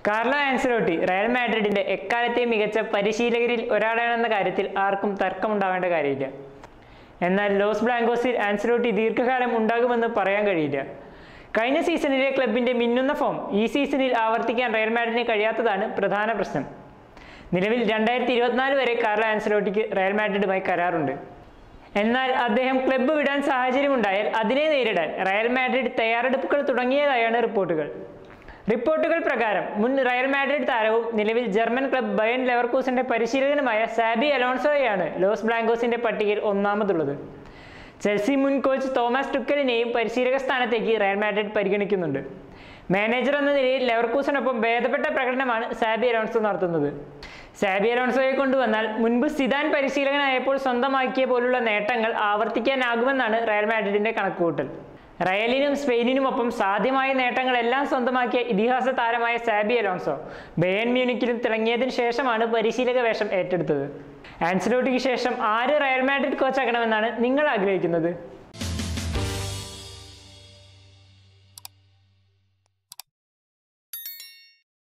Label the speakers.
Speaker 1: Carlo Ancelotti Real മാഡ്രിഡിന്റെ എക്കാലത്തെയും മികച്ച പരിശീലകരിൽ ഒരാളാണെന്ന കാര്യത്തിൽ ആർക്കും തർക്കമുണ്ടാവേണ്ട കാര്യമില്ല എന്നാൽ ലോസ് ബ്ലാങ്കോസിൽ ആൻസലോട്ടി ദീർഘകാലം ഉണ്ടാകുമെന്ന് പറയാൻ കഴിയില്ല കഴിഞ്ഞ സീസണിലെ ക്ലബിന്റെ മിന്നുന്ന ഫോം ഈ സീസണിൽ ആവർത്തിക്കാൻ റയൽ മാഡ്രിഡിന് കഴിയാത്തതാണ് പ്രധാന പ്രശ്നം നിലവിൽ രണ്ടായിരത്തി ഇരുപത്തിനാല് വരെ കാർലോ ആൻസലോട്ടിക്ക് റയൽ മാഡ്രിഡുമായി കരാറുണ്ട് എന്നാൽ അദ്ദേഹം ക്ലബ്ബ് വിടാൻ സാഹചര്യമുണ്ടായാൽ അതിനെ നേരിടാൻ റയൽ മാഡ്രിഡ് തയ്യാറെടുപ്പുകൾ തുടങ്ങിയതായാണ് റിപ്പോർട്ടുകൾ റിപ്പോർട്ടുകൾ പ്രകാരം മുൻ റയൽ മാഡ്രിഡ് താരവും നിലവിൽ ജർമ്മൻ ക്ലബ് ബയൻ ലെവർക്കൂസിന്റെ പരിശീലകനുമായ സാബി അലോൺസോയെയാണ് ലോസ് ബ്ലാങ്കോസിന്റെ പട്ടികയിൽ ഒന്നാമതുള്ളത് ചെൽസി മുൻ കോച്ച് തോമസ് ടുക്കലിനെയും പരിശീലക സ്ഥാനത്തേക്ക് റയൽ മാഡ്രിഡ് പരിഗണിക്കുന്നുണ്ട് മാനേജർ എന്ന നിലയിൽ ലെവർക്കൂസിനൊപ്പം ഭേദപ്പെട്ട പ്രകടനമാണ് സാബി അലോൺസോ നടത്തുന്നത് സാബി അലോൺസോയെ കൊണ്ടുവന്നാൽ മുൻപ് സിദാൻ പരിശീലകനായപ്പോൾ സ്വന്തമാക്കിയ പോലുള്ള നേട്ടങ്ങൾ ആവർത്തിക്കാനാകുമെന്നാണ് റയൽ മാഡ്രിഡിന്റെ കണക്കുകൂട്ടൽ റയലിനും സ്പെയിനിനുമൊപ്പം സാധ്യമായ നേട്ടങ്ങളെല്ലാം സ്വന്തമാക്കിയ ഇതിഹാസ താരമായ സാബി അലോൺസോ ബയൻ മ്യൂണിക്കിലും തിളങ്ങിയതിനു ശേഷമാണ് പരിശീലക വേഷം ഏറ്റെടുത്തത് ആൻസലോട്ടിക്ക് ശേഷം ആര് റയൽ മാഡ്രിഡ് കോച്ചാക്കണമെന്നാണ് നിങ്ങൾ ആഗ്രഹിക്കുന്നത്